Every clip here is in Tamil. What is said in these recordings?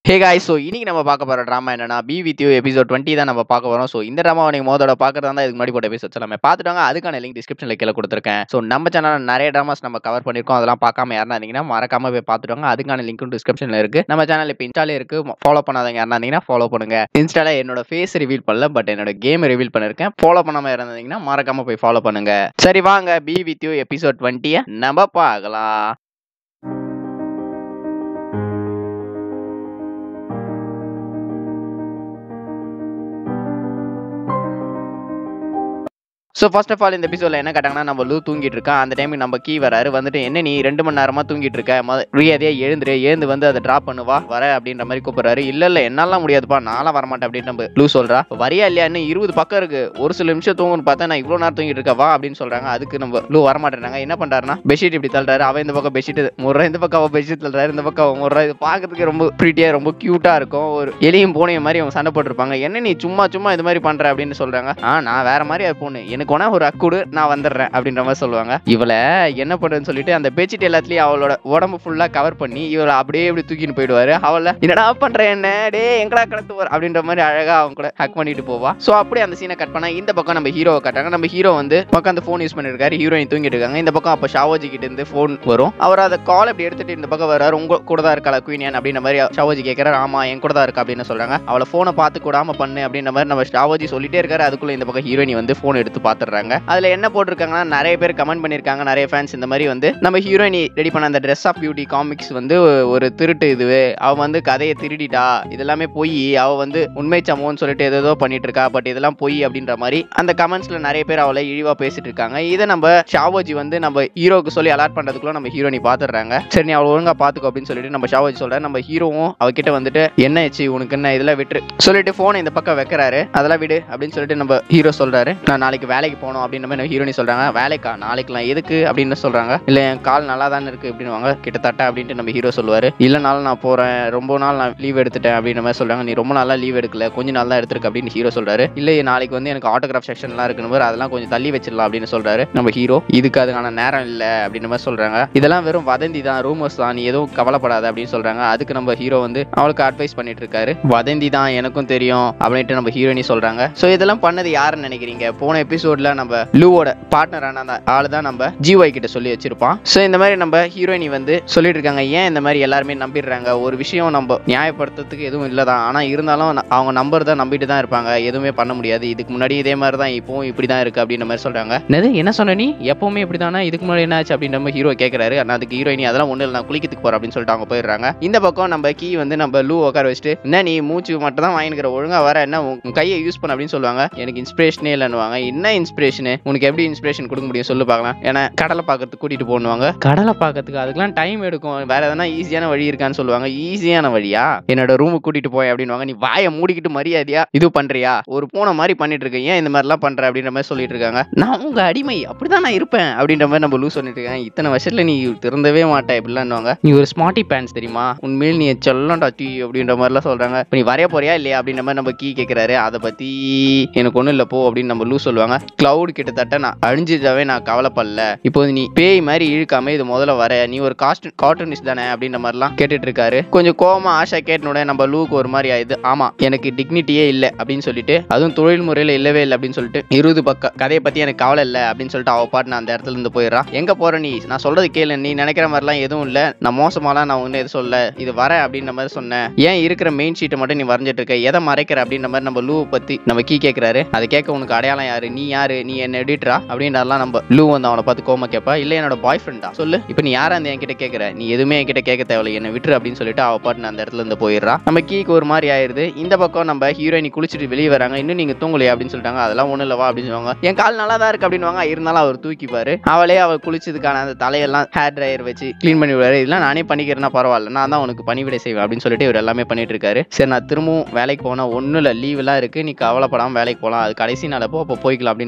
ஹே காய்ஸ் ஸோ இன்னைக்கு நம்ம பார்க்க போகிற ட்ராமா என்னன்னா be with you episode twenty தான் நம்ம பார்க்க போகிறோம் ஸோ இந்த ட்ராமா நீங்கள் மோதோட பார்க்குறதா இருந்தால் இதுக்கு முன்னாடி போட்ட எபிசோட்ஸ் எல்லாமே பார்த்துட்டாங்க அதுக்கான லிங்க் டிஸ்கிரிப்ஷனில் கீழே கொடுத்துருக்கேன் ஸோ நம்ம சேனலில் நிறைய ட்ராமாஸ் நம்ம கவர் பண்ணியிருக்கோம் அதெல்லாம் பார்க்காம யாருனா இருந்தீங்கன்னா மறக்காம போய் பார்த்துட்டாங்க அதுக்கான லிங்க்கும் டிஸ்கிரிப்ஷனில் இருக்குது நம்ம சேனல் இப்போ இன்ஸ்டாலே இருக்குது ஃபாலோ பண்ணாதவங்க யாருனா இருந்தீங்கன்னா ஃபாலோ பண்ணுங்க இன்ஸ்டால என்னோட ஃபேஸ் ரிவீல் பண்ணல பட் என்னோட கேம் ரிவீல் பண்ணியிருக்கேன் ஃபாலோ பண்ணாமல் இருந்தீங்கன்னா மறக்காம போய் ஃபாலோ பண்ணுங்க சரி வாங்க பி வித் யூ எபிசோட் டுவெண்ட்டியை நம்ம பார்க்கலாம் ஸோ ஃபர்ஸ்ட் ஆஃப் ஆல் இந்த எபிசோட்ல என்ன கேட்டாங்கன்னா நம்ம லூ தூங்கிட்டு இருக்கா அந்த டைமுக்கு நம்ம கீ வராரு வந்துட்டு என்ன நீ ரெண்டு மணி நேரமா தூங்கிட்டு இருக்க மரியாதையா எழுந்துரு எழுந்து வந்து அதை ட்ராப் பண்ணுவா வர அப்படின்ற மாதிரி கூப்பிடுறாரு இல்ல இல்ல என்னால முடியாதுப்பா நான்லாம் வரமாட்டேன் அப்படின்னு நம்ம லூ சொல்றா வரியா இல்லையா இன்னும் இருபது பக்கம் இருக்கு ஒரு சில நிமிஷம் தூங்குன்னு பார்த்தா நான் இவ்வளவு நேரம் தூங்கிட்டு இருக்கா வா அப்படின்னு சொல்றாங்க அதுக்கு நம்ம லூ வரமாட்டேறாங்க என்ன பண்றாருன்னா பெட்ஷீட் இப்படி தள்ளுறாரு அவன் இந்த பக்கம் பெட்ஷீட் முறை இந்த பக்கம் அவன் பெட்ஷீட் தள்ளுறாரு இந்த பக்கம் அவன் முறை இது பார்க்கறதுக்கு ரொம்ப ப்ரீட்டியா ரொம்ப கியூட்டா இருக்கும் ஒரு எலியும் பூனையும் மாதிரி அவங்க சண்டை போட்டிருப்பாங்க என்ன நீ சும்மா சும்மா இது மாதிரி பண்ற அப்படின்னு சொல்றாங்க ஆ நான் வேற மாதிரி அது பொண்ணு எனக்கு வேணா ஒரு அக்குடு நான் வந்துடுறேன் அப்படின்ற மாதிரி சொல்லுவாங்க இவளை என்ன பண்ணுன்னு சொல்லிட்டு அந்த பெட்ஷீட் எல்லாத்துலயும் அவளோட உடம்பு ஃபுல்லா கவர் பண்ணி இவளை அப்படியே இப்படி தூக்கின்னு போயிடுவாரு அவளை என்னடா பண்ற என்ன டே எங்கடா கடத்து வர அப்படின்ற மாதிரி அழகா அவங்க கூட ஹக் பண்ணிட்டு போவா சோ அப்படியே அந்த சீனை கட் பண்ணா இந்த பக்கம் நம்ம ஹீரோவை காட்டாங்க நம்ம ஹீரோ வந்து பக்கம் அந்த ஃபோன் யூஸ் பண்ணிருக்காரு ஹீரோயின் தூங்கிட்டு இருக்காங்க இந்த பக்கம் அப்ப ஷாவோஜி கிட்ட இருந்து ஃபோன் வரும் அவர் அதை கால் அப்படி எடுத்துட்டு இந்த பக்கம் வர்றாரு உங்க கூட தான் இருக்கா குயினியன் அப்படின்ற மாதிரி ஷாவோஜி கேட்கறாரு ஆமா என் கூட தான் இருக்கா அப்படின்னு சொல்றாங்க அவளை போனை பார்த்து கூடாம பண்ணு அப்படின்ற மாதிரி நம்ம ஷாவோஜி சொல்லிட்டே இருக்காரு அதுக்குள்ள இந்த பக்கம் ஹீரோயினி வந்து போன் எடுத்து பாத்துறாங்க அதுல என்ன போட்டிருக்காங்கன்னா நிறைய பேர் கமெண்ட் பண்ணிருக்காங்க நிறைய ஃபேன்ஸ் இந்த மாதிரி வந்து நம்ம ஹீரோயினி ரெடி பண்ண அந்த ட்ரெஸ் ஆஃப் பியூட்டி காமிக்ஸ் வந்து ஒரு திருட்டு இது அவ வந்து கதையை திருடிட்டா இதெல்லாமே போய் அவ வந்து உண்மை சமோன்னு சொல்லிட்டு ஏதோ பண்ணிட்டு இருக்கா பட் இதெல்லாம் பொய் அப்படின்ற மாதிரி அந்த கமெண்ட்ஸ்ல நிறைய பேர் அவளை இழிவா பேசிட்டு இருக்காங்க இதை நம்ம ஷாவோஜி வந்து நம்ம ஹீரோக்கு சொல்லி அலாட் பண்றதுக்குள்ள நம்ம ஹீரோனி பாத்துறாங்க சரி நீ அவளை ஒழுங்கா பாத்துக்கோ அப்படின்னு சொல்லிட்டு நம்ம ஷாவோஜி சொல்ற நம்ம ஹீரோவும் அவகிட்ட வந்துட்டு என்ன ஆச்சு உனக்கு என்ன இதெல்லாம் விட்டுரு சொல்லிட்டு போனை இந்த பக்கம் வைக்கிறாரு அதெல்லாம் விடு அப்படின்னு சொல்லிட்டு நம்ம ஹீரோ சொல்றாரு நான் நாளைக்கு வேலைக்கு போகணும் அப்படின்ற மாதிரி ஹீரோனி சொல்றாங்க வேலைக்கா நாளைக்குலாம் எதுக்கு அப்படின்னு சொல்றாங்க இல்ல என் கால் நல்லா தானே இருக்கு அப்படின்னுவாங்க கிட்டத்தட்ட அப்படின்ட்டு நம்ம ஹீரோ சொல்லுவாரு இல்ல நாள் நான் போறேன் ரொம்ப நாள் நான் லீவ் எடுத்துட்டேன் அப்படின்ற மாதிரி சொல்றாங்க நீ ரொம்ப நாளா லீவ் எடுக்கல கொஞ்ச நாள் தான் எடுத்திருக்க அப்படின்னு ஹீரோ சொல்றாரு இல்ல நாளைக்கு வந்து எனக்கு ஆட்டோகிராஃப் செக்ஷன்லாம் இருக்குன்னு அதெல்லாம் கொஞ்சம் தள்ளி வச்சிடலாம் அப்படின்னு சொல்றாரு நம்ம ஹீரோ இதுக்கு அதுக்கான நேரம் இல்ல அப்படின்ற மாதிரி சொல்றாங்க இதெல்லாம் வெறும் வதந்தி தான் ரூமர்ஸ் தான் நீ எதுவும் கவலைப்படாத அப்படின்னு சொல்றாங்க அதுக்கு நம்ம ஹீரோ வந்து அவளுக்கு அட்வைஸ் பண்ணிட்டு இருக்காரு வதந்தி தான் எனக்கும் தெரியும் அப்படின்ட்டு நம்ம ஹீரோயினி சொல்றாங்க சோ இதெல்லாம் பண்ணது யாருன்னு நினைக்கிறீங்க போன எபிசோட்ல நம்ம லூவோட பார்ட்னரான அந்த ஆளு தான் நம்ம ஜிஒய் கிட்ட சொல்லி வச்சிருப்பான் சோ இந்த மாதிரி நம்ம ஹீரோயினி வந்து சொல்லிட்டு இருக்காங்க ஏன் இந்த மாதிரி எல்லாருமே நம்பிடுறாங்க ஒரு விஷயம் நம்ம நியாயப்படுத்துறதுக்கு எதுவும் இல்லதான் ஆனா இருந்தாலும் ந- அவங்க நம்பர் தான் நம்பிட்டு தான் இருப்பாங்க எதுவுமே பண்ண முடியாது இதுக்கு முன்னாடி இதே மாதிரி தான் இப்பவும் இப்படி தான் இருக்கு அப்படின்ற மாதிரி சொல்றாங்க என்னது என்ன சொன்ன நீ எப்பவுமே இப்படி தானா இதுக்கு முன்னாடி என்ன ஆச்சு அப்படின்ற மாதிரி ஹீரோ கேட்கறாரு ஆனா அதுக்கு ஹீரோயினி அதெல்லாம் ஒண்ணு இல்லை நான் குளிக்கிறதுக்கு போறேன் அப்படின்னு சொல்லிட்டு அவங்க போயிடுறாங்க இந்த பக்கம் நம்ம கீ வந்து நம்ம லூ உட்கார வச்சுட்டு என்ன நீ மூச்சு மட்டும் தான் வாங்கிக்கிற ஒழுங்கா வர என்ன உன் உன் கையை யூஸ் பண்ண அப்படின்னு சொல்லுவாங்க எனக்கு இன்ஸ்பிரேஷனே இல்லைன்னுவாங்க என்ன இன்ஸ்பிரேஷனு உனக்கு எப்படி இன்ஸ்பிரேஷன் கொடுக்க முடியும் சொல்லு பார்க்கலாம் ஏன்னா கடலை பார்க்கறதுக்கு கூட்டிட்டு போனுவாங்க கடலை பார்க்கறதுக்கு அதுக்கெல்லாம் டைம் எடுக்கும் வேற எதனா ஈஸியான வழி இருக்கான்னு சொல்லுவாங்க ஈஸியான வழியா என்னோட ரூமுக்கு கூட்டிட்டு போய் அப்படின்னுவாங்க நீ வாயை மூடிக்கிட்டு மரியாதையா இது பண்றியா ஒரு பூனை மாதிரி பண்ணிட்டு இருக்க ஏன் இந்த மாதிரிலாம் பண்ற அப்படின்ற மாதிரி சொல்லிட்டு இருக்காங்க நான் உங்க அடிமை அப்படிதான் நான் இருப்பேன் அப்படின்ற மாதிரி நம்ம லூஸ் சொல்லிட்டு இருக்கேன் இத்தனை வருஷத்துல நீ திருந்தவே மாட்டே இப்படிலான்னுவாங்க நீ ஒரு ஸ்மார்ட்டி பேண்ட்ஸ் தெரியுமா உண்மையில் நீ செல்லண்டா டீ அப்படின்ற மாதிரிலாம் சொல்றாங்க இப்ப நீ வரைய போறியா இல்லையா அப்படின்ற மாதிரி நம்ம கீ கேட்கிறாரு அதை பத்தி எனக்கு ஒண்ணும் இல்ல போ அப்படின்னு நம்ம லூஸ் சொல்லுவாங்க கிளவுட் கிட்டத்தட்ட நான் அழிஞ்சிட்டாவே நான் கவலைப்படல இப்போ நீ பேய் மாதிரி இழுக்காம இது முதல்ல வர நீ ஒரு காஸ்ட் கார்ட்டூனிஸ்ட் தானே அப்படின்ற மாதிரிலாம் கேட்டுட்டு இருக்காரு கொஞ்சம் கோவமா ஆஷா கேட்டனோட நம்ம லூக்கு ஒரு மாதிரி ஆயிடுது ஆமா எனக்கு டிக்னிட்டியே இல்லை அப்படின்னு சொல்லிட்டு அதுவும் தொழில் முறையில இல்லவே இல்லை அப்படின்னு சொல்லிட்டு இருபது பக்கம் கதையை பத்தி எனக்கு கவலை இல்லை அப்படின்னு சொல்லிட்டு அவ பாட்டு நான் அந்த இடத்துல இருந்து போயிடுறா எங்க போற நீ நான் சொல்றது கேளு நீ நினைக்கிற மாதிரிலாம் எதுவும் இல்ல நான் மோசமாலாம் நான் ஒன்னும் எதுவும் சொல்ல இது வர அப்படின்ற மாதிரி சொன்னேன் ஏன் இருக்கிற மெயின் ஷீட்டை மட்டும் நீ வரைஞ்சிட்டு இருக்க எதை மறைக்கிற அப்படின்ற மாதிரி நம்ம லூ பத்தி நம்ம கீ கேட்கிறாரு அதை கேட்க உனக்கு அடையாளம் யாரு நீ யாரு நீ என்ன எடிட்டரா அப்படின்றலாம் நம்ம லூ வந்து அவனை பார்த்து கோம கேட்பா இல்ல என்னோட பாய் ஃப்ரெண்டா சொல்லு இப்போ நீ யாரா அந்த என்கிட்ட கேட்கற நீ எதுவுமே என்கிட்ட கேட்க தேவையில்ல என்ன விட்டுரு அப்படின்னு சொல்லிட்டு அவ பாட்டு அந்த இடத்துல இருந்து போயிடுறா நம்ம கீக்கு ஒரு மாதிரி ஆயிருது இந்த பக்கம் நம்ம ஹீரோயினி குளிச்சுட்டு வெளியே வராங்க இன்னும் நீங்க தூங்கலையா அப்படின்னு சொல்லிட்டாங்க அதெல்லாம் ஒண்ணு இல்லவா அப்படின்னு சொல்லுவாங்க என் கால் நல்லா தான் இருக்கு அப்படின்னுவாங்க இருந்தாலும் அவர் தூக்கிப்பாரு அவளே அவள் குளிச்சதுக்கான அந்த தலையெல்லாம் ஹேர் ட்ரையர் வச்சு க்ளீன் பண்ணி விடுவாரு இதெல்லாம் நானே பண்ணிக்கிறேன்னா பரவாயில்ல நான் தான் உனக்கு பணிவிடை செய்வேன் அப்படின்னு சொல்லிட்டு இவர் எல்லாமே பண்ணிட்டு இருக்காரு சரி நான் திரும்பவும் வேலைக்கு போனா ஒன்றும் இல்லை லீவ் எல்லாம் இருக்கு நீ கவலைப்படாம வேலைக்கு போகலாம் அது கடைசி நாள் அப்போ அப்போ போய்க்கலாம் அப்படின்ற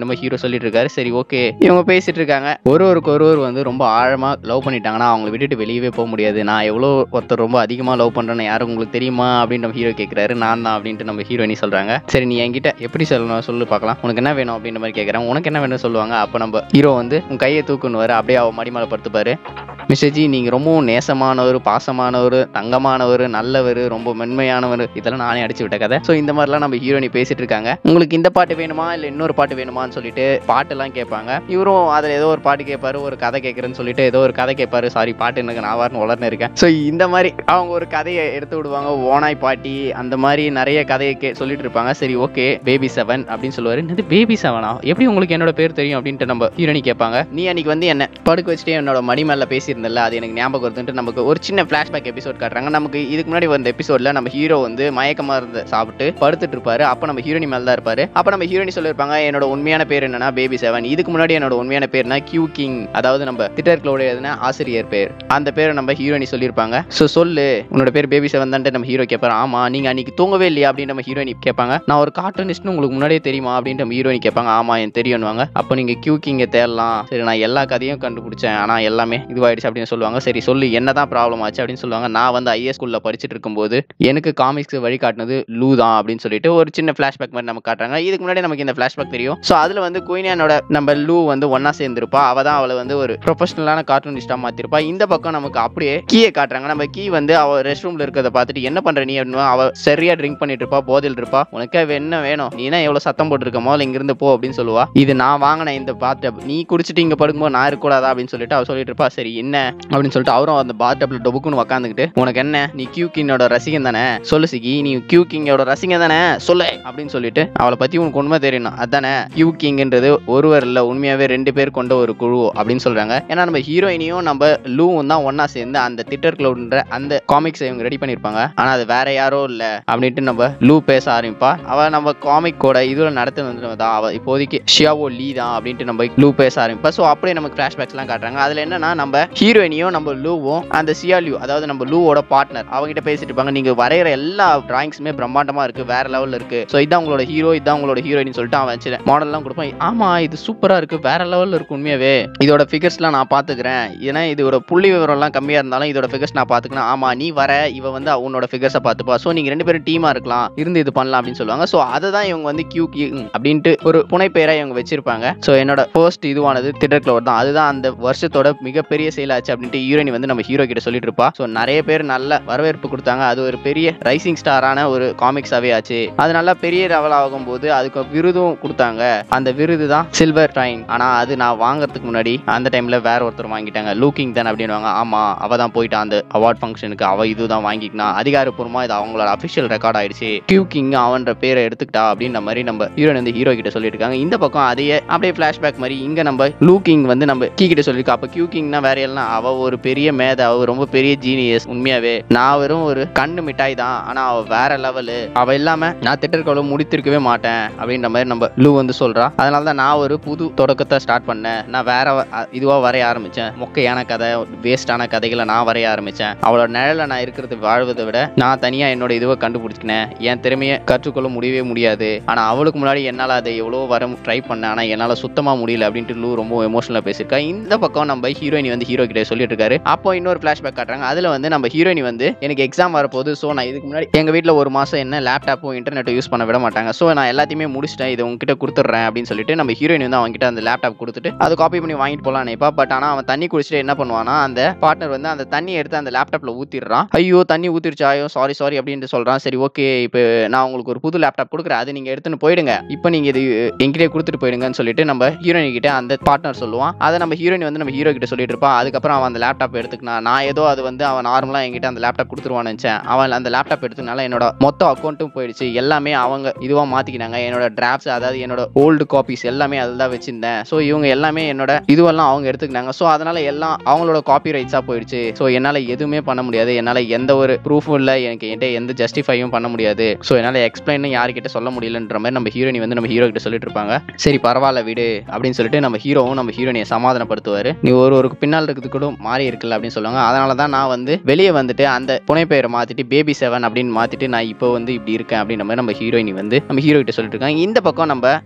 அப்படின்ற மாதிரி ஹீரோ சொல்லிட்டு இருக்காரு சரி ஓகே இவங்க பேசிட்டு இருக்காங்க ஒருவருக்கு ஒருவர் வந்து ரொம்ப ஆழமா லவ் பண்ணிட்டாங்கன்னா அவங்களை விட்டுட்டு வெளியவே போக முடியாது நான் எவ்வளோ ஒருத்தர் ரொம்ப அதிகமா லவ் பண்றேன்னு யாரும் உங்களுக்கு தெரியுமா அப்படின்னு நம்ம ஹீரோ கேட்கிறாரு நான் தான் அப்படின்ட்டு நம்ம ஹீரோயினி சொல்றாங்க சரி நீ என்கிட்ட எப்படி சொல்லணும் சொல்லு பார்க்கலாம் உனக்கு என்ன வேணும் அப்படின்ற மாதிரி கேட்கறேன் உனக்கு என்ன வேணும் சொல்லுவாங்க அப்போ நம்ம ஹீரோ வந்து உன் கையை தூக்குன்னு அப்படியே அவ மடிமலை படுத்துப்பாரு மிஸ்டர் ஜி நீங்க ரொம்பவும் நேசமானவர் பாசமானவர் தங்கமானவர் நல்லவர் ரொம்ப மென்மையானவர் இதெல்லாம் நானே அடிச்சு விட்ட கதை ஸோ இந்த மாதிரிலாம் நம்ம ஹீரோயினி பேசிட்டு இருக்காங்க உங்களுக்கு இந்த பாட்டு வேணுமா இல்லை இன்னொரு பாட்டு வேணுமான்னு சொல்லிட்டு பாட்டெல்லாம் கேட்பாங்க இவரும் அதில் ஏதோ ஒரு பாட்டு கேட்பாரு ஒரு கதை கேட்குறேன்னு சொல்லிட்டு ஏதோ ஒரு கதை கேட்பாரு சாரி பாட்டு எனக்கு நான் வாரன்னு வளர்ந்து இருக்கேன் ஸோ இந்த மாதிரி அவங்க ஒரு கதையை எடுத்து விடுவாங்க ஓனாய் பாட்டி அந்த மாதிரி நிறைய கதையை கே சொல்லிட்டு இருப்பாங்க சரி ஓகே பேபி செவன் அப்படின்னு சொல்லுவாரு என்னது பேபி செவனா எப்படி உங்களுக்கு என்னோட பேர் தெரியும் அப்படின்ட்டு நம்ம ஹீரோனி கேட்பாங்க நீ அன்னைக்கு வந்து என்ன படுக்க வச்சுட்டு என்னோட மடி மேல பேசியிருந்தல அது எனக்கு ஞாபகம் வருதுன்ட்டு நமக்கு ஒரு சின்ன ஃபிளாஷ்பேக் எபிசோட் காட்டுறாங்க நமக்கு இதுக்கு முன்னாடி வந்த எபிசோட்ல நம்ம ஹீரோ வந்து மயக்கமா இருந்த சாப்பிட்டு படுத்துட்டு இருப்பாரு அப்ப நம்ம ஹீரோனி மேல தான் இருப்பாரு அப்ப நம்ம ஹீரோனி சொல்லியிருப்பாங்க என்னோட உண்மையான பேர் என்னன்னா பேபி செவன் இதுக்கு முன்னாடி என்னோட உண்மையான பேர்னா கியூ கிங் அதாவது நம்ம திட்டர்களோட எதுனா ஆசிரியர் பேர் அந்த பேரை நம்ம ஹீரோனி சொல்லியிருப்பாங்க ஸோ சொல்லு உன்னோட பேர் பேபி செவன் தான் நம்ம ஹீரோ கேட்பாரு ஆமா நீங்க அன்னைக்கு தூங்கவே இல்லையா அப்படின்னு நம்ம ஹீரோயினி கேட்பாங்க நான் ஒரு கார்ட்டூனிஸ்ட்னு உங்களுக்கு முன்னாடியே தெரியுமா அப்படின்ட்டு நம்ம ஹீரோயினி கேட்பாங்க ஆமா எனக்கு தெரியும்னுவாங்க அப்போ நீங்க கியூ கிங்க தேடலாம் சரி நான் எல்லா கதையும் கண்டுபிடிச்சேன் ஆனா எல்லாமே இதுவாயிடுச்சு அப்படின்னு சொல்லுவாங்க சரி சொல்லு என்னதான் ப்ராப்ளம் ஆச்சு அப்படின்னு சொல்லுவாங்க நான் வந்து ஐஎஸ் ஸ்கூல்ல படிச்சுட்டு இருக்கும்போது எனக்கு காமிக்ஸ் வழிகாட்டினது லூ தான் அப்படின்னு சொல்லிட்டு ஒரு சின்ன ஃபிளாஷ்பேக் மாதிரி நமக்கு காட்டுறாங்க இதுக்கு முன்னாடி நமக்கு இந்த ஃபிளாஷ்பேக் தெரியும் ஸோ அதுல வந்து குயினியானோட நம்ம லூ வந்து ஒன்னா சேர்ந்திருப்பா அவ தான் அவளை வந்து ஒரு ப்ரொஃபஷனலான கார்ட்டூனிஸ்டா மாத்திருப்பா இந்த பக்கம் நமக்கு அப்படியே கீயை காட்டுறாங்க நம்ம கீ வந்து அவ ரெஸ்ட் ரூம்ல இருக்கிறத பார்த்துட்டு என்ன பண்ற நீ அப்படின்னு அவ சரியா ட்ரிங்க் பண்ணிட்டு இருப்பா போதையில் இருப்பா உனக்கு என்ன வேணும் நீ என்ன எவ்வளவு சத்தம் போட்டுருக்க முதல்ல இங்கிருந்து போ அப்படின்னு சொல்லுவா இது நான் வாங்கின இந்த பாத் நீ குடிச்சிட்டு இங்க படுக்கும்போது நான் இருக்கக்கூடாதா அப்படின்னு சொல்லிட்டு அவ சொல்லிட்டு இருப்பா சரி என்ன அப்படின்னு சொல்லிட்டு அவரும் அந்த பாத் டப்ல டொபுக்குன்னு உட்காந்துக்கிட்டு உனக்கு என்ன நீ கியூ கிங்கோட ரசிகன் தானே சொல்லு சிகி நீ கியூ கிங்கோட ரசிகன் தானே சொல்லு அப்படின்னு சொல்லிட்டு அவளை பத்தி உனக்கு உண்மை தெரியணும் அதானே கியூ கிங்ன்றது ஒருவர் இல்ல உண்மையாவே ரெண்டு பேர் கொண்ட ஒரு குழு அப்படின்னு சொல்றாங்க ஏன்னா நம்ம ஹீரோயினியும் நம்ம லூவும் தான் ஒன்னா சேர்ந்து அந்த திட்டர் கிளவுட்ன்ற அந்த காமிக்ஸ் இவங்க ரெடி பண்ணிருப்பாங்க ஆனா அது வேற யாரோ இல்ல அப்படின்ட்டு நம்ம லூ பேச ஆரம்பிப்பா அவ நம்ம காமிக்கோட இதுல நடத்துனது தான் அவ இப்போதைக்கு ஷியாவோ லீ தான் அப்படின்ட்டு நம்ம லூ பேச ஆரம்பிப்பா ஸோ அப்படியே நமக்கு ஃபிளாஷ்பேக்ஸ் எல்லாம் காட்டுறாங்க அதுல என்னன்னா நம்ம ஹீரோயினியும் நம்ம லூவும் அந்த சியா லியூ அதாவது நம்ம லூவோட பார்ட்னர் அவங்ககிட்ட பேசிட்டு இருப்பாங்க நீங்க வரைகிற எல்லா டிராயிங்ஸுமே பிரம்மாண்டமா இருக்கு வேற லெவல்ல இருக்கு ஸோ இதான் உங்களோட ஹீரோ இதான் உங்களோட ஹீரோயின் சொல்லிட்டு அவன் வச்சு மாடல்லாம் கொடுப்பான் ஆமா இது சூப்பரா இருக்கு வேற லெவல்ல இருக்கு உண்மையாவே இதோட ஃபிகர்ஸ்லாம் நான் பாத்துக்கிறேன் ஏன்னா இதோட புள்ளி விவரம்லாம் கம்மியா இருந்தாலும் இதோட ஃபிகர்ஸ் நான் பாத்துக்கிறேன் ஆமா நீ வர இவ வந்து உன்னோட ஃபிகர்ஸை பார்த்துப்பா ஸோ நீங்க ரெண்டு பேரும் டீமா இருக்கலாம் இருந்து இது பண்ணலாம் அப்படின்னு சொல்லுவாங்க ஸோ அதை தான் இவங்க வந்து கியூ கிங் அப்படின்ட்டு ஒரு புனைப்பெயரா இவங்க வச்சிருப்பாங்க ஸோ என்னோட ஃபர்ஸ்ட் இதுவானது திட்டர் கிளவர் தான் அதுதான் அந்த வருஷத்தோட மிகப்பெரிய செயல் ஆச்சு அப்படின்ட்டு ஹீரோயின் வந்து நம்ம ஹீரோ கிட்ட சொல்லிட்டு இருப்பா ஸோ நிறைய பேர் நல்ல வரவேற்பு கொடுத்தாங்க அது ஒரு பெரிய ரைசிங் ஸ்டாரான ஒரு காமிக்ஸாவே ஆச்சு அது நல்லா பெரிய லெவல் ஆகும்போது அதுக்கு விருதும் கொடுத்தாங்க அந்த விருது தான் சில்வர் டைன் ஆனா அது நான் வாங்குறதுக்கு முன்னாடி அந்த டைம்ல வேற ஒருத்தர் வாங்கிட்டாங்க லூக்கிங் தான் அப்படின்னுவாங்க ஆமா அவ தான் போயிட்டா அந்த அவார்ட் ஃபங்க்ஷனுக்கு அவ இதுதான் வாங்கிக்கினா அதிகாரப்பூர்வமா இது அவங்களோட அபிஷியல் ரெக்கார்ட் ஆயிடுச்சு கியூ கிங் அவன்ற பேரை எடுத்துக்கிட்டா அப்படின்ற மாதிரி நம்ம ஹீரோயின் வந்து ஹீரோ கிட்ட சொல்லிட்டு இருக்காங்க இந்த பக்கம் அதையே அப்படியே ஃபிளாஷ்பேக் மாதிரி இங்க நம்ம லூ கிங் வந்து நம்ம கீ கிட்ட சொல்லியிருக்கா அப்ப கியூ கிங்னா வேற எல்லாம் அவ ஒரு பெரிய மேதை அவ ரொம்ப பெரிய ஜீனியஸ் உண்மையாவே நான் வெறும் ஒரு கண்ணு மிட்டாய் தான் ஆனா அவ வேற லெவலு அவ இல்லாம நான் திட்டர்களை முடித்திருக்கவே மாட்டேன் அப்படின்ற மாதிரி நம்ம லூ வந்து சொல்றா அதனால தான் நான் ஒரு புது தொடக்கத்தை ஸ்டார்ட் பண்ணேன் நான் வேற வ- அ- இதுவா வரைய ஆரம்பிச்சேன் மொக்கையான கதை வேஸ்டான கதைகளை நான் வரைய ஆரம்பிச்சேன் அவளோட நிழல நான் இருக்கிறது வாழ்வதை விட நான் தனியா என்னோட இதுவை கண்டுபிடிச்சிக்கினேன் என் திறமையை கற்றுக்கொள்ள முடியவே முடியாது ஆனா அவளுக்கு முன்னாடி என்னால அதை எவ்வளோ வர ட்ரை பண்ணேன் ஆனா என்னால சுத்தமா முடியல அப்படின்ட்டு லூ ரொம்ப எமோஷனலா பேசியிருக்கா இந்த பக்கம் நம்ம ஹீரோயினி வந்து ஹீரோ கிட்ட சொல்லிட்டு இருக்காரு அப்போ இன்னொரு ஃபிளாஷ்பேக் காட்டுறாங்க அதுல வந்து நம்ம ஹீரோயினி வந்து எனக்கு எக்ஸாம் வரப்போகுது ஸோ நான் இதுக்கு முன்னாடி எங்க வீட்ல ஒரு மாசம் என்ன லேப்டாப்பும் இன்டர்நெட்டும் யூஸ் பண்ண விட மாட்டாங்க ஸோ நான் எல்லாத்தையுமே முடிச்சிட்டேன் இதை உங்ககிட்ட கொடுத்துட்றேன் அப்படின்னு சொல்லிட்டு நம்ம ஹீரோயின் வந்து அவங்ககிட்ட அந்த லேப்டாப் கொடுத்துட்டு அதை காப்பி பண்ணி வாங்கிட்டு போலாம் நினைப்பா பட் ஆனா அவன் தண்ணி குடிச்சிட்டு என்ன பண்ணுவானா அந்த பார்ட்னர் வந்து அந்த தண்ணி எடுத்து அந்த லேப்டாப்ல ஊத்திடுறான் ஐயோ தண்ணி ஊத்திருச்சா ஐயோ சாரி சாரி அப்படின்ட்டு சொல்றான் சரி ஓகே இப்போ நான் உங்களுக்கு ஒரு புது லேப்டாப் கொடுக்குறேன் அது நீங்க எடுத்துன்னு போயிடுங்க இப்போ நீங்க இது என்கிட்டே கொடுத்துட்டு போயிடுங்கன்னு சொல்லிட்டு நம்ம ஹீரோயின் கிட்ட அந்த பார்ட்னர் சொல்லுவான் அதை நம்ம ஹீரோயின் வந்து நம்ம ஹீரோ கிட்ட சொல்லிட்டு இருப்பான் அதுக்கப்புறம் அவன் அந்த லேப்டாப் எடுத்துக்கினா நான் ஏதோ அது வந்து அவன் நார்மலா என்கிட்ட அந்த லேப்டாப் கொடுத்துருவான்னு நினைச்சேன் அவன் அந்த லேப்டாப் எடுத்துனால என்னோட மொத்த அக்கௌண்ட்டும் போயிடுச்சு எல்லாமே அவங்க இதுவா மாத்திக்கினாங்க என்னோட டிராப்ஸ் அதாவது என்னோட ஓல்டு காப்பீஸ் எல்லாமே அதில் தான் வச்சிருந்தேன் ஸோ இவங்க எல்லாமே என்னோட இதுவெல்லாம் அவங்க எடுத்துக்கினாங்க ஸோ அதனால எல்லாம் அவங்களோட காப்பி ரைட்ஸாக போயிடுச்சு ஸோ என்னால் எதுவுமே பண்ண முடியாது என்னால் எந்த ஒரு ப்ரூஃபும் இல்லை எனக்கு என்கிட்ட எந்த ஜஸ்டிஃபையும் பண்ண முடியாது ஸோ என்னால் எக்ஸ்பிளைனும் யார்கிட்ட சொல்ல முடியலன்ற மாதிரி நம்ம ஹீரோனி வந்து நம்ம ஹீரோ கிட்ட சொல்லிட்டு இருப்பாங்க சரி பரவாயில்ல விடு அப்படின்னு சொல்லிட்டு நம்ம ஹீரோவும் நம்ம ஹீரோனியை சமாதானப்படுத்துவார் நீ ஒரு ஒரு பின்னால் இருக்கிறது கூட மாறி இருக்குல்ல அப்படின்னு சொல்லுவாங்க அதனால தான் நான் வந்து வெளியே வந்துட்டு அந்த புனைப்பெயரை மாத்திட்டு பேபி செவன் அப்படின்னு மாத்திட்டு நான் இப்போ வந்து இப்படி இருக்கேன் அப்படின்ற மாதிரி நம்ம ஹீரோயினி வந்து நம்ம ஹீரோ கிட்ட சொல்லிட்டு இருக்காங்க இந்த பக்கம் நம்ம கீயும் லூ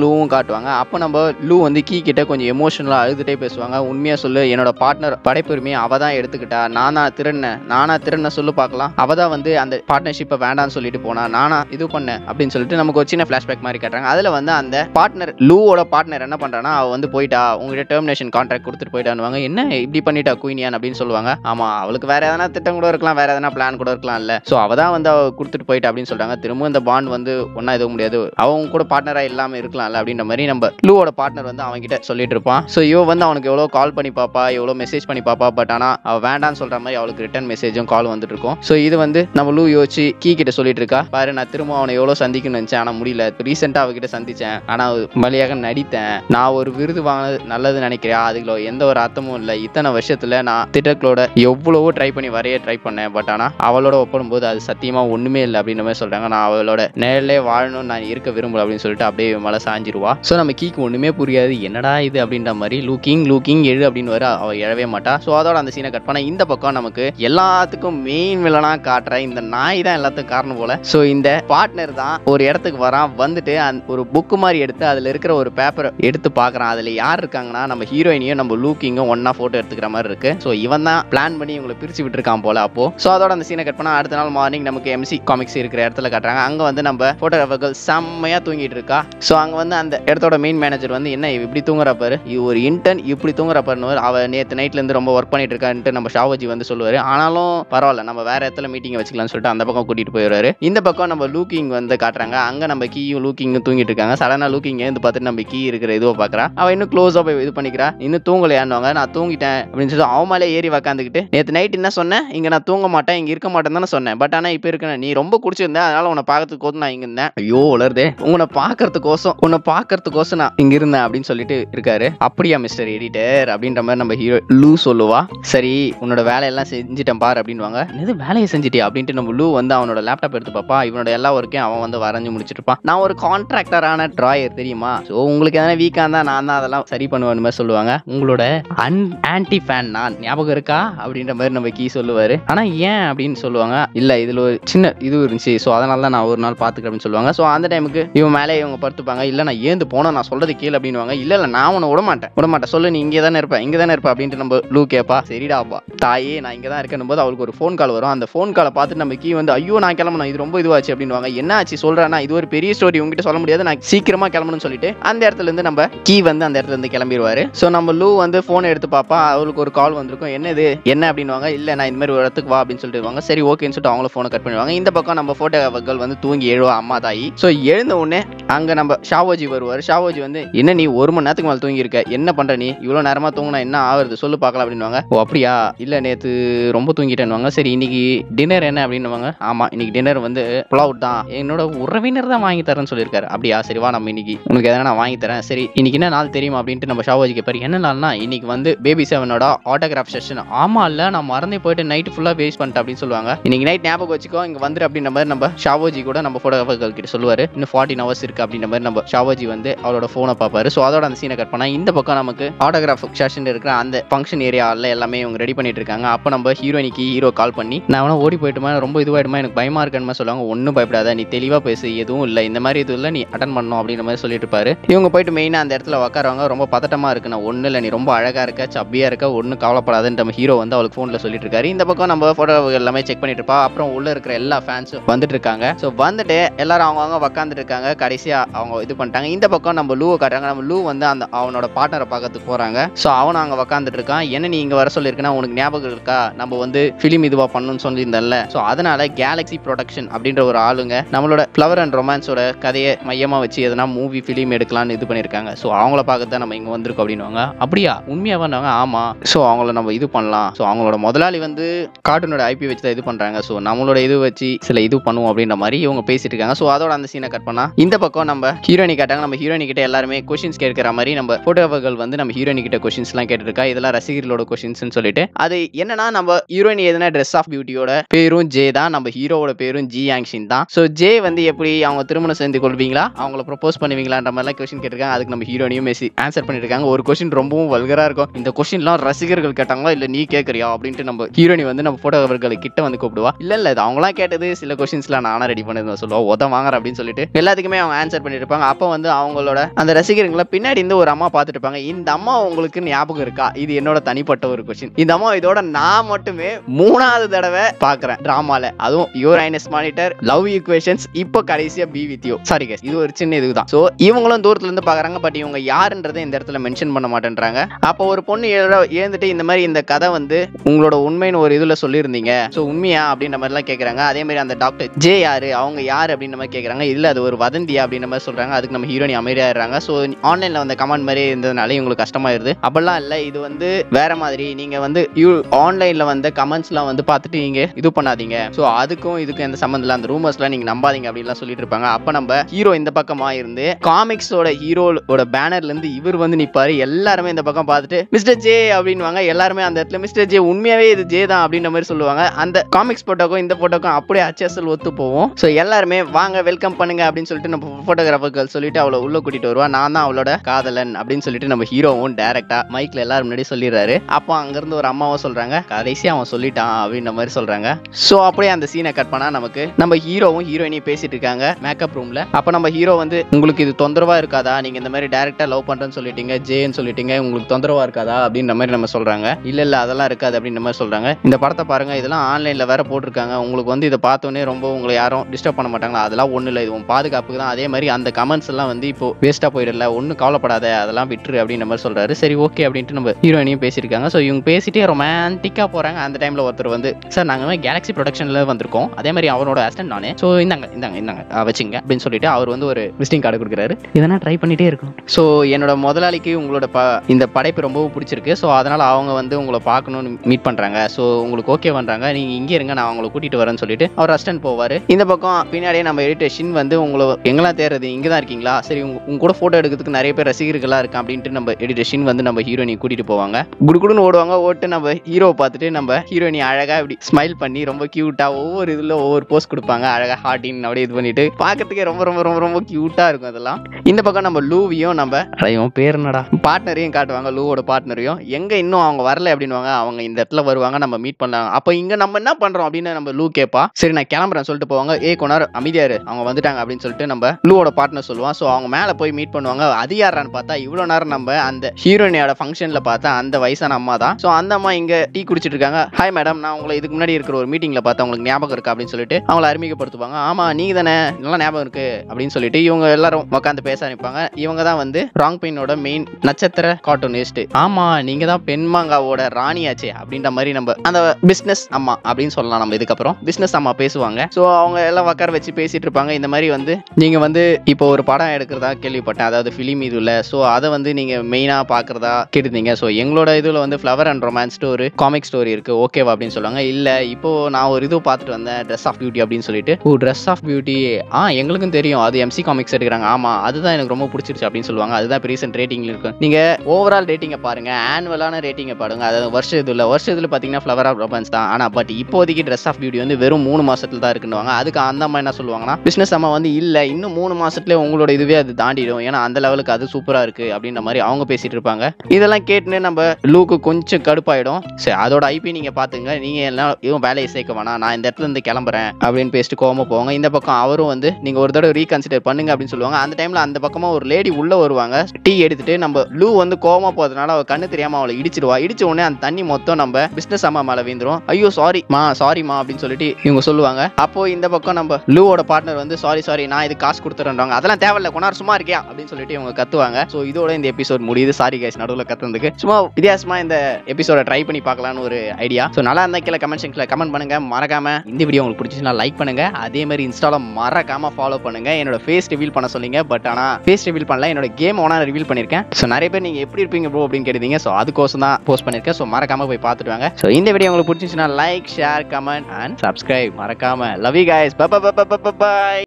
லூவும் காட்டுவாங்க அப்போ நம்ம லூ வந்து கீ கிட்ட கொஞ்சம் எமோஷனலாக அழுதுட்டே பேசுவாங்க உண்மையா சொல்லு என்னோட பார்ட்னர் படைப்புரிமையை அவ தான் எடுத்துக்கிட்டா நானா திருண்ணேன் நானா திருண்ண சொல்லு பார்க்கலாம் அவ தான் வந்து அந்த பார்ட்னர்ஷிப்பை வேண்டாம்னு சொல்லிட்டு போனா நானா இது பண்ணேன் அப்படின்னு சொல்லிட்டு நமக்கு ஒரு சின்ன ஃபிளாஷ்பேக் மாதிரி காட்டுறாங்க அதுல வந்து அந்த பார்ட்னர் லூவோட பார்ட்னர் என்ன பண்றானா அவ வந்து போயிட்டா உங்ககிட்ட டெர்மினேஷன் கான்ட்ராக்ட் கொடுத்துட்டு போயிட்டானுவாங்க என்ன இப்படி பண்ணிட்டா குயினியான் அப்படின்னு சொல்லுவாங்க ஆமா அவளுக்கு வேற எதனா திட்டம் கூட இருக்கலாம் வேற எதனா பிளான் கூட இருக்கலாம் இல்ல சோ அவ தான் வந்து அவ கொடுத்துட்டு போயிட்டா அப்படின்னு சொல்றாங்க திரும்ப இந்த பாண்ட் வந்து ஒன்னா எதுவும் முடியாது அவங்க கூட பார்ட்னரா இல்லாம இருக்கலாம்ல அப்படின்ற மாதிரி நம்ம லூவோட பார்ட்னர் வந்து அவங்க கிட்ட சொல்லிட்டு இருப்பான் சோ இவ வந்து அவனுக்கு எவ்வளவு கால் பண்ணி பாப்பா எவ்வளவு மெசேஜ் பண்ணி பாப்பா பட் ஆனா அவ வேண்டாம்னு சொல்ற மாதிரி அவளுக்கு ரிட்டர்ன் மெசேஜும் கால் வந்துட்டு இருக்கும் சோ இது வந்து நம்ம லூ யோசிச்சு கீ கிட்ட சொல்லிட்டு இருக்கா பாரு நான் திரும்ப அவனை எவ்வளவு சந்திக்கணும்னு நினைச்சேன் ஆனா முடியல ரீசெண்டா அவகிட்ட சந்திச்சேன் ஆனா பலியாக நடித்தேன் நான் ஒரு விருது வாங்கினது நல்லது நினைக்கிறேன் அதுல எந்த ஒரு அர்த்தமும் இல்லை இத்தனை வருஷத்துல நான் திட்டங்களோட எவ்வளவோ ட்ரை பண்ணி வரைய ட்ரை பண்ணேன் பட் ஆனா அவளோட ஒப்பிடும்போது அது சத்தியமா ஒண்ணுமே இல்லை அப்படின்ற மாதிரி சொல்றாங்க நான் அவளோட நேரிலே வாழணும்னு நான் இருக்க விரும்பல அப்படின்னு சொல்லிட்டு அப்படியே மலை சாஞ்சிருவா ஸோ நம்ம கீக்கு ஒண்ணுமே புரியாது என்னடா இது அப்படின்ற மாதிரி லூக்கிங் லூக்கிங் எழு அப்படின்னு வர அவ எழவே மாட்டா ஸோ அதோட அந்த சீனை கட் பண்ண இந்த பக்கம் நமக்கு எல்லாத்துக்கும் மெயின் வில்லனா காட்டுற இந்த நாய் தான் எல்லாத்துக்கும் காரணம் போல ஸோ இந்த பார்ட்னர் தான் ஒரு இடத்துக்கு வரான் வந்துட்டு அந்த ஒரு புக்கு மாதிரி எடுத்து அதுல இருக்கிற ஒரு பேப்பரை எடுத்து பார்க்கறான் அதுல யார் இருக்காங்கன்னா நம்ம ஹீரோயினையும் நம்ம லூக்கிங்கும் ஒன்னா போட்டோ எடுத்துக்கிற மாதிரி இருக்கு ஸோ இவன் தான் பிளான் பண்ணி இவங்களை பிரிச்சு விட்டுருக்கான் போல அப்போ ஸோ அதோட அந்த சீனை கட் பண்ணா அடுத்த நாள் மார்னிங் நமக்கு எம்சி காமிக்ஸ் இருக்கிற இடத்துல காட்டுறாங்க அங்க வந்து நம்ம போட்டோகிராஃபர்கள் செம்மையா தூங்கிட்டு இருக்கா ஸோ அங்க வந்து அந்த இடத்தோட மெயின் மேனேஜர் வந்து என்ன இவ இப்படி தூங்குறா பாரு இது ஒரு இன்டர்ன் இப்படி தூங்குறா பாருன்னு அவ நேத்து நைட்ல இருந்து ரொம்ப ஒர்க் பண்ணிட்டு இருக்கான்ட்டு நம்ம ஷாவஜி வந்து சொல்லுவாரு ஆனாலும் பரவாயில்ல நம்ம வேற இடத்துல மீட்டிங் வச்சுக்கலாம்னு சொல்லிட்டு அந்த பக்கம் கூட்டிட்டு போயிடுவாரு இந்த பக்கம் நம்ம லூக்கிங் வந்து காட்டுறாங்க அங்க நம்ம கீயும் லூக்கிங்கும் தூங்கிட்டு இருக்காங்க சடனா லூக்கிங் எழுந்து பார்த்துட்டு நம்ம கீ இருக்கிற இதுவை பாக்குறா அவ இன்னும் க்ளோஸா போய் இது பண்ணிக்கிறா இன்னும் தூங்கலையான்னுவாங்க நான் தூங்கிட்டேன் அப்படின்னு சொல்லி அவன் மேலே ஏறி உக்காந்துக்கிட்டு நேத்து நைட் என்ன சொன்னேன் இங்க நான் தூங்க மாட்டேன் இங்க இருக்க மாட்டேன் தானே சொன்னேன் பட் ஆனா இப்ப இருக்கேன் நீ ரொம்ப குடிச்சிருந்த அதனால உன்னை பார்க்கறதுக்கோசம் நான் இங்க இருந்தேன் ஐயோ உலருதே உன்னை பார்க்கறதுக்கோசம் உன்னை பார்க்கறதுக்கோசம் நான் இங்க இருந்தேன் அப்படின்னு சொல்லிட்டு இருக்காரு அப்படியா மிஸ்டர் எடிட்டர் அப்படின்ற மாதிரி நம்ம ஹீரோ லூ சொல்லுவா சரி உன்னோட வேலையெல்லாம் செஞ்சுட்டேன் பாரு அப்படின்வாங்க எது வேலையை செஞ்சுட்டியா அப்படின்ட்டு நம்ம லூ வந்து அவனோட லேப்டாப் எடுத்து பாப்பா இவனோட எல்லா ஒர்க்கையும் அவன் வந்து வரைஞ்சு முடிச்சிட்டு இருப்பான் நான் ஒரு கான்ட்ராக்டரான டிராயர் தெரியுமா ஸோ உங்களுக்கு எதனா வீக்கா இருந்தா நான் தான் அதெல்லாம் சரி பண்ணுவேன் மாதிரி சொல்லுவாங்க உங்களோட அன் ஆன்டி ஃபேன் நான் ஞாபகம் இருக்கா அப்படின்ற மாதிரி நம்ம கீ சொல்லுவாரு ஆனா ஏன் அப்படின்னு சொல்லுவாங்க இல்ல இதுல ஒரு சின்ன இது இருந்துச்சு ஸோ அதனால தான் நான் ஒரு நாள் பாத்துக்கிறேன் அப்படின்னு சொல்லுவாங்க ஸோ அந்த டைமுக்கு இவன் மேலே இவங்க படுத்துப்பாங்க இல்ல நான் ஏந்து போனோம் நான் சொல்றது கீழே அப்படின்னுவாங்க இல்ல இல்ல நான் உன்னை விட மாட்டேன் விட மாட்டேன் சொல்லு நீ இங்கே தானே இருப்ப இங்க தானே இருப்ப அப்படின்ட்டு நம்ம லூ கேப்பா சரிடாப்பா தாயே நான் இங்க தான் இருக்கணும் போது அவளுக்கு ஒரு ஃபோன் கால் வரும் அந்த ஃபோன் காலை பார்த்துட்டு நம்ம கீ வந்து ஐயோ நான் கிளம்பணும் இது ரொம்ப இதுவாச்சு அப்படின்னுவாங்க என்ன ஆச்சு சொல்றேன்னா இது ஒரு பெரிய ஸ்டோரி உங்ககிட்ட சொல்ல முடியாது நான் சீக்கிரமா கிளம்பணும்னு சொல்லிட்டு அந்த இடத்துல இருந்து நம்ம கீ வந்து அந்த இடத்துல இருந்து கிளம்பிடுவாரு ஸோ நம்ம லூ வந்து ஃபோன் எடுத்து பாப்பா அவளுக்கு ஒரு கால் வந்திருக்கும் என்ன இது என்ன அப்படின்னுவாங்க இல்ல நான் இந்த மாதிரி ஒரு இடத்துக்கு வா அப்படின்னு சொல்லிட்டு வருவாங்க. சரி ஓகேன்னு சொல்லிட்டு அவங்கள ஃபோனை கட் பண்ணுவாங்க இந்த பக்கம் நம்ம போட்டோகிராஃபர்கள் வந்து தூங்கி எழுவா அம்மா தாயி ஸோ எழுந்த உடனே அங்க நம்ம ஷாவோஜி வருவார் ஷாவோஜி வந்து என்ன நீ ஒரு மணி நேரத்துக்கு மேல தூங்கி இருக்க என்ன பண்ற நீ இவ்வளவு நேரமா தூங்கினா என்ன ஆகுறது சொல்லு பார்க்கலாம் அப்படின்னுவாங்க ஓ அப்படியா இல்ல நேத்து ரொம்ப தூங்கிட்டேன்னுவாங்க சரி இன்னைக்கு டின்னர் என்ன அப்படின்னுவாங்க ஆமா இன்னைக்கு டின்னர் வந்து புலாவ் தான் என்னோட உறவினர் தான் வாங்கி தரேன்னு சொல்லியிருக்காரு அப்படியா சரி வா நம்ம இன்னைக்கு உனக்கு எதனா நான் வாங்கி தரேன் சரி இன்னைக்கு என்ன நாள் தெரியுமா அப்படின்ட்டு நம்ம ஷாவோஜி கேட்பாரு என்ன நாள்னா இன்னைக்கு வந்து பேபி செவனோட ஆட்டோகிராஃப் செஷன் ஆமா இல்ல நான் மறந்தே போயிட்டு நைட் ஃபுல்லா வேஸ்ட் பண்ணிட்டேன் அப்படின்னு சொல்லுவாங்க இன்னைக்கு நைட் ஞாபகம் வச்சுக்கோ இங்க வந்துரு அப்படின்ற மாதிரி நம்ம ஷாவோஜி கூட நம்ம போட்டோகிராஃபர்கள் கிட்ட சொல்லுவாரு இன்னும் ஃபார்ட்டின் ஹவர்ஸ் இருக்கு அப்படின்ற மாதிரி நம்ம ஷாவோஜி வந்து அவரோட போனை பார்ப்பாரு ஸோ அதோட அந்த சீனை கட் பண்ணா இந்த பக்கம் நமக்கு ஆட்டோகிராஃப் செஷன் இருக்கிற அந்த ஃபங்க்ஷன் ஏரியாவில் எல்லாமே இவங்க ரெடி பண்ணிட்டு இருக்காங்க அப்போ நம்ம ஹீரோனிக்கு ஹீரோ கால் பண்ணி நான் வேணா ஓடி போயிட்டுமா ரொம்ப இதுவாயிடுமா எனக்கு பயமா இருக்குன்னு சொல்லுவாங்க ஒன்றும் பயப்படாத நீ தெளிவா பேசு எதுவும் இல்லை இந்த மாதிரி இது இல்லை நீ அட்டன் பண்ணணும் அப்படின்ற மாதிரி சொல்லிட்டு இருப்பாரு இவங்க போயிட்டு மெயினாக அந்த இடத்துல உட்காருவாங்க ரொம்ப பதட்டமா இருக்கு நான் ஒன்றும் இல்லை நீ ரொம்ப அழகா இருக்க சப்பியா இருக்க ஒன்றும் கவலைப்படாதுன்னு நம்ம ஹீரோ வந்து அவளுக்கு ஃபோனில் சொல்லிட்டு இருக்காரு இந்த பக்கம் நம்ம ஃபோட்டோ எல்லாமே செக் பண்ணிட்டு இருப்பா அப்புறம் உள்ள இருக்கிற எல்லா ஃபேன்ஸும் வந்துட்டு இருக்காங்க ஸோ வந்துட்டு எல்லாரும் அவங்கவங்க உட்காந்துட்டு இருக்காங்க கடைசியா அவங்க இது பண்ணிட்டாங்க இந்த பக்கம் நம்ம லூவை காட்டுறாங்க நம்ம லூ வந்து அந்த அவனோட பார்ட்னரை பார்க்கறதுக்கு போறாங்க ஸோ அவனும் அங்கே உட்காந்துட்டு இருக்கான் என்ன நீ இங்க வர சொல்லியிருக்கனா உனக்கு ஞாபகம் இருக்கா நம்ம வந்து ஃபிலிம் இதுவா பண்ணணும்னு சொல்லியிருந்தேன்ல ஸோ அதனால கேலக்ஸி ப்ரொடக்ஷன் அப்படின்ற ஒரு ஆளுங்க நம்மளோட ஃப்ளவர் அண்ட் ரொமான்ஸோட கதையை மையமா வச்சு எதனா மூவி ஃபிலிம் எடுக்கலாம்னு இது பண்ணியிருக்காங்க ஸோ அவங்கள பார்க்க தான் நம்ம இங்க வந்திருக்கோம் அப்படின்னுவாங்க அப்படியா உண்மையா பண்ணாங்க ஆமா ஸோ அவங்கள நம்ம இது பண்ணலாம் ஸோ அவங்களோட முதலாளி வந்து கார்ட்டூனோட ஐபி வச்சு தான் இது பண்றாங்க ஸோ நம்மளோட இது வச்சு சில இது பண்ணுவோம் அப்படின்ற மாதிரி இவங்க பேசிட்டு இருக்காங்க ஸோ அதோட அந்த சீனை கட் பண்ணா இந்த பக்கம் நம்ம ஹீரோனி கேட்டாங்க நம்ம ஹீரோனி கிட்ட எல்லாருமே கொஷின்ஸ் கேட்கிற மாதிரி நம்ம போட்டோவர்கள் வந்து நம்ம ஹீரோனி கிட்ட கொஷின்ஸ் எல்லாம் கேட்டுருக்கா இதெல்லாம் ரசிகர்களோட கொஷின்ஸ் சொல்லிட்டு அது என்னன்னா நம்ம ஹீரோயினி எதுனா ட்ரெஸ் ஆஃப் பியூட்டியோட பேரும் ஜே தான் நம்ம ஹீரோவோட பேரும் ஜி ஆங்ஷின் தான் ஸோ ஜே வந்து எப்படி அவங்க திருமணம் செய்து கொள்வீங்களா அவங்கள ப்ரொபோஸ் பண்ணுவீங்களான்ற மாதிரிலாம் கொஸ்டின் கேட்டிருக்காங்க அதுக்கு நம்ம ஹீரோனியும் மெசி ஆன்சர் பண்ணிருக்காங்க ஒரு கொஸ்டின் ரொம்பவும் வல்கரா இருக்கும் இந்த கொஸ்டின்லாம் ரசிகர்கள் கேட்டாங்களா இல்ல நீ கேட்கறியா அப்படின்ட்டு நம்ம ஹீரோனி வந்து நம்ம போட்டோவர்களை கிட்ட வந்து கூப்பிடுவா இல்ல இல்ல இது அவங்களாம் கேட்டது சில கொஸ்டின்ஸ்லாம் நானா ரெடி பண்ணது சொல்லுவா உத வாங்குற அப்படின்னு சொல்லிட்டு எல்லாத்துக்குமே அவங்க ஆன்சர் பண்ணிட்டு இருப்பாங்க அப்போ வந்து அவங்களோட அந்த ரசிகர்களை பின்னாடி இருந்து ஒரு அம்மா பார்த்துட்டு இருப்பாங்க இந்த அம்மா உங்களுக்கு ஞாபகம் இருக்கா இது என்னோட தனிப்பட்ட ஒரு கொஸ்டின் இந்த அம்மா இதோட நான் மட்டுமே மூணாவது தடவை பாக்குறேன் டிராமால அதுவும் யுவர் ஐனஸ் மானிட்டர் லவ் ஈக்குவேஷன்ஸ் இப்போ கடைசியா be with you sorry case இது ஒரு சின்ன இதுதான் சோ இவங்களும் தூரத்துல இருந்து பாக்குறாங்க பட் இவங்க யாருன்றதை இந்த இடத்துல மென்ஷன் பண்ண மாட்டேன்றாங்க அப்போ ஒரு பொண்ணு எழு- எழுந்துட்டு இந்த மாதிரி இந்த கதை வந்து உங்களோட உண்மைன்னு ஒரு இதுல சொல்லியிருந்தீங்க சோ உண்மையா அப்படின்ற மாதிரி எல்லாம் கேக்குறாங்க அதே மாதிரி அந்த டாக்டர் ஜே யாரு அவங்க யாரு அப்படின்ற மாதிரி கேக்குறாங்க இல்ல அது ஒரு வதந்தியா அப்படின்ற மாதிரி சொல்றாங்க அதுக்கு நம்ம ஹீரோனி அமைதியாடுறாங்க சோ ஆன்லைன்ல வந்த கமெண்ட் மாதிரி இருந்ததுனால இவங்களுக்கு கஷ்டமாயிருது அப்படிலாம் இல்ல இது வந்து வேற மாதிரி நீங்க வந்து ஆன்லைன்ல வந்த கமெண்ட்ஸ்லாம் வந்து பார்த்துட்டு நீங்க இது பண்ணாதீங்க சோ அதுக்கும் இதுக்கும் எந்த சம்மந்தம் இல்ல அந்த ரூமர்ஸ்லாம் நீங்க நம்பாதீங்க அப்படின்லாம் சொல்லிட்டு இருப்பாங்க அப்ப நம்ம ஹீரோ இந்த பக்கமா இருந்து காமிக்ஸோட ஹீரோட பேனர்ல இருந்து இவர் வந்து நிப்பாரு எல்லாருமே இந்த பக்கம் பார்த்துட்டு மிஸ்டர் ஜே அப்படின்வாங்க எல்லாருமே அந்த இடத்துல மிஸ்டர் ஜே உண்மையாவே இது ஜே தான் அப்படின்ற மாதிரி சொல்லுவாங்க அந்த காமிக்ஸ் போட்டோக்கும் இந்த போட்டோக்கும் அப்படியே அச்சசல் ஒத்து போவோம் ஸோ எல்லாருமே வாங்க வெல்கம் பண்ணுங்க அப்படின்னு சொல்லிட்டு நம்ம போட்டோகிராஃபர்கள் சொல்லிட்டு அவளை உள்ள கூட்டிட்டு வருவா நான் தான் அவளோட காதலன் அப்படின்னு சொல்லிட்டு நம்ம ஹீரோவும் டேரக்டா மைக்ல எல்லாரும் முன்னாடி சொல்லிடுறாரு அப்போ அங்கிருந்து ஒரு அம்மாவும் சொல்றாங்க கடைசி அவன் சொல்லிட்டான் அப்படின்ற மாதிரி சொல்றாங்க ஸோ அப்படியே அந்த சீனை கட் பண்ணா நமக்கு நம்ம ஹீரோவும் ஹீரோயினையும் பேசிட்டு இருக்காங்க மேக்கப் ரூம்ல அப்போ நம்ம ஹீரோ வந்து உங்களுக்கு இது தொந்தரவா இருக்காதா நீங்க இந்த மாதிரி டேரக்டா லவ் பண்றேன்னு சொல்லிட்டீங்க ஜேன்னு சொல்லிட்டீங்க உங்களுக்கு தொந்தரவா இருக்காதா அப்படின்ற மாதிரி நம்ம சொல்றாங்க இல்ல இல்ல அதெல்லாம் இருக்காது அப்படின்ற மாதிரி சொல்றாங்க இந்த படத்தை பாருங்க இதெல்லாம் ஆன்லைன்ல வேற போட்டிருக்காங்க உங்களுக்கு வந்து இதை பார்த்தோன்னே ரொம்ப உங்களை யாரும் டிஸ்டர்ப் பண்ண மாட்டாங்களா அதெல்லாம் ஒண்ணு இல்லை இது உன் பாதுகாப்புக்கு தான் அதே மாதிரி அந்த கமெண்ட்ஸ் எல்லாம் வந்து இப்போ வேஸ்டா போயிடல ஒன்றும் கவலைப்படாத அதெல்லாம் விட்டுரு அப்படின்ற மாதிரி சொல்றாரு சரி ஓகே அப்படின்ட்டு நம்ம ஹீரோயினையும் பேசியிருக்காங்க ஸோ இவங்க பேசிட்டே ரொமான்டிக்கா போறாங்க அந்த டைம்ல ஒருத்தர் வந்து சார் நாங்க கேலக்ஸி ப்ரொடக்ஷன்ல வந்திருக்கோம் அதே மாதிரி அவரோட அசிஸ்டன்ட் நானே ஸோ இந்தாங்க இந்தாங்க இந்தாங்க அஹ் வச்சுங்க அப்படின்னு சொல்லிட்டு அவர் வந்து ஒரு விசிட்டிங் கார்டு கொடுக்குறாரு இதெல்லாம் ட்ரை பண்ணிட்டே இருக்கும் ஸோ என்னோட முதலாளிக்கு உங்களோட ப இந்த படைப்பு ரொம்பவும் பிடிச்சிருக்கு ஸோ அதனால அவங்க வந்து உங்களை பார்க்கணும்னு மீட் பண்றாங்க ஸோ உங்களுக்கு ஓகே பண்றாங்க நீங்க இங்கே இருங்க நான் உங்களை கூட்டிட்டு வரேன்னு சொல்லிட்டு அவர் அசிஸ்டன்ட் போவாரு இந்த பக்கம் பின்னாடியே நம்ம எடிட்டர் ஷின் வந்து உங்களை எங்கெல்லாம் தேடுறது இங்கே தான் இருக்கீங்களா சரி உங்க உங்க கூட போட்டோ எடுக்கிறதுக்கு நிறைய பேர் ரசிகர்களா இருக்கா அப்படின்ட்டு நம்ம எடிட்டர் ஷின் வந்து நம்ம ஹீரோயினை கூட்டிட்டு போவாங்க குடுகுடுன்னு ஓடுவாங்க ஓட்டு நம்ம ஹீரோ பார்த்துட்டு நம்ம ஹீரோயினி அழகா இப்படி ஸ்மைல் பண்ணி ரொம்ப கியூட்டா ஒவ்வொரு இதுல ஒவ்வொரு போஸ்ட் கொடுப்பாங்க அழகா ஹார்டின் அப்படியே இது பண்ணிட்டு பார்க்கறதுக்கே ரொம்ப ரொம்ப ரொம்ப ரொம்ப கியூட்டா இருக்கும் அதெல்லாம் இந்த பக்கம் நம்ம லூவியும் நம்ம அடையும் பேர் என்னடா பார்ட்னரையும் காட்டுவாங்க லூவோட பார்ட்னரையும் எங்க இன்னும் அவங்க வரல அப்படின்னுவாங்க அவங்க இந்த இடத்துல வருவாங்க நம்ம மீட் பண்ணலாம் அப்ப இங்க நம்ம என்ன பண்றோம் அப்படின்னு நம்ம லூ கேப்பா சரி நான் கிளம்புறேன் சொல்லிட்டு போவாங்க ஏ கொண்டாரு அமைதியா இரு அவங்க வந்துட்டாங்க அப்படின்னு சொல்லிட்டு நம்ம லூவோட பார்ட்னர் சொல்லுவான் ஸோ அவங்க மேல போய் மீட் பண்ணுவாங்க அது யாரான்னு பார்த்தா இவ்வளவு நேரம் நம்ம அந்த ஹீரோயினோட ஃபங்க்ஷன்ல பார்த்தா அந்த வயசான அம்மா தான் ஸோ அந்த அம்மா இங்க டீ குடிச்சிட்டு இருக்காங்க ஹாய் மேடம் நான் உங்களை இதுக்கு முன்னாடி இருக்கிற ஒரு மீட்டிங்ல பார்த்தா உங்களுக்கு ஞாபகம் இருக்கா அப்படின்னு சொல்லிட்டு அவங்கள அறிமுகப்படுத்துவாங்க ஆமா நீங்க தானே நல்லா ஞாபகம் இருக்கு அப்படின்னு சொல்லிட்டு இவங்க எல்லாரும் உட்காந்து பேச ஆரம்பிப்பாங்க இவங்க தான் வந்து ராங் பெயினோட மெயின் நட்சத்திர கார்ட்டூனிஸ்ட் ஆமா நீங்க தான் பெண்மாங்காவோட ராணியாச்சே அப்படின்ற மாதிரி நம்ம அந்த பிசினஸ் அம்மா அப்படின்னு சொல்லலாம் நம்ம இதுக்கப்புறம் பிசினஸ் அம்மா பேசுவாங்க ஸோ அவங்க எல்லாம் உட்கார வச்சு பேசிட்டு இருப்பாங்க இந்த மாதிரி வந்து நீங்க வந்து இப்போ ஒரு படம் எடுக்கிறதா கேள்விப்பட்டேன் அதாவது ஃபிலிம் இதுல ஸோ அதை வந்து நீங்க மெயினா பாக்குறதா கேட்டிருந்தீங்க ஸோ எங்களோட இதுல வந்து ஃப்ளவர் அண்ட் ரொமான்ஸ் ஒரு காமிக் ஸ்டோரி இருக்கு ஓகேவா அப்படின்னு சொல்லுவாங்க இல்ல இப்போ நான் ஒரு இது பார்த்துட்டு வந்தேன் ட்ரெஸ் ஆஃப் பியூட்டி அப்படின்னு சொல்லிட்டு ஓ ட்ரெஸ் ஆஃப் பியூட்டி ஆ எங்களுக்கும் தெரியும் அது எம்சி காமிக்ஸ் எடுக்கிறாங்க ஆமா அதுதான் எனக்கு ரொம்ப பிடிச்சிருச்சு அப்படின்னு சொல்லுவாங்க அதுதான் இப்போ ரீசெண்ட் ரேட்டிங்ல இருக்கு நீங்க ஓவரால் ரேட்டிங்கை பாருங்க ஆனுவலான ரேட்டிங்கை பாருங்க அதாவது வருஷ இதுல வருஷ இதுல பாத்தீங்கன்னா ஃப்ளவர் ஆஃப் ரொமான்ஸ் தான் ஆனா பட் இப்போதைக்கு ட்ரெஸ் ஆஃப் பியூட்டி வந்து வெறும் மூணு மாசத்துல தான் இருக்குன்னுவாங்க அதுக்கு அந்த அம்மா என்ன சொல்லுவாங்கன்னா பிசினஸ் அம்மா வந்து இல்ல இன்னும் மூணு மாசத்துல உங்களோட இதுவே அது தாண்டிடும் ஏன்னா அந்த லெவலுக்கு அது சூப்பரா இருக்கு அப்படின்ற மாதிரி அவங்க பேசிட்டு இருப்பாங்க இதெல்லாம் கேட்டுன்னு நம்ம லூக்கு கொஞ்சம் கடுப்பாயிடும் சரி அதோட ஐபி நீங்க பாத்துங்க நீங்க எல்லாம் இவன் வேலையை சேர்க்க வேணாம் நான் இந்த இடத்துல இருந்து கிளம்புறேன் அப்படின்னு பேசிட்டு கோவமா போவாங்க இந்த பக்கம் அவரும் வந்து நீங்க ஒரு தடவை ரீகன்சிடர் பண்ணுங்க அப்படின்னு சொல்லுவாங்க அந்த டைம்ல அந்த பக்கமா ஒரு லேடி உள்ள வருவாங்க டீ எடுத்துட்டு நம்ம லூ வந்து கோவமா போறதுனால அவ கண்ணு தெரியாம அவளை இடிச்சிடுவா இடிச்ச உடனே அந்த தண்ணி மொத்தம் நம்ம பிசினஸ் அம்மா மேல வீந்துரும் ஐயோ சாரி மா சாரிமா அப்படின்னு சொல்லிட்டு இவங்க சொல்லுவாங்க அப்போ இந்த பக்கம் நம்ம லூவோட பார்ட்னர் வந்து சாரி சாரி நான் இது காசு கொடுத்துறேன்றாங்க அதெல்லாம் தேவையில்ல கொண்டார் சும்மா இருக்கியா அப்படின்னு சொல்லிட்டு இவங்க கத்துவாங்க ஸோ இதோட இந்த எபிசோட் முடியுது சாரி கைஸ் நடுவில் கத்துனதுக்கு சும்மா வித்தியாசமா இந்த எபிசோட ட்ரை பண்ணி பார்க்கலாம்னு ஒரு ஐடியா ஸோ நல்லா இருந்தா கீழே கமெண்ட் செக்ஷன்ல கமெண்ட் பண்ணுங்க மறக்காம இந்த வீடியோ உங்களுக்கு பிடிச்சிச்சுன்னா லைக் பண்ணுங்க அதே மாதிரி இன்ஸ்டால மறக்காம ஃபாலோ பண்ணுங்க என்னோட ஃபேஸ் ரிவீல் பண்ண சொன்னீங்க பட் ஆனா ஃபேஸ் ரிவீல் பண்ணல என்னோட கேம் ஓனா ரிவீல் பண்ணிருக்கேன் ஸோ நிறைய பேர் நீங்க எப்படி இருப்பீங்க ப்ரோ அப்படின்னு கேட்டீங்க ஸோ அதுக்கோசம் தான் போஸ்ட் பண்ணிருக்கேன் ஸோ மறக்காம போய் பார்த்துட்டு வாங்க ஸோ இந்த வீடியோ உங்களுக்கு பிடிச்சிச்சுன்னா like share comment and subscribe மறக்காம love you guys bye bye bye bye bye bye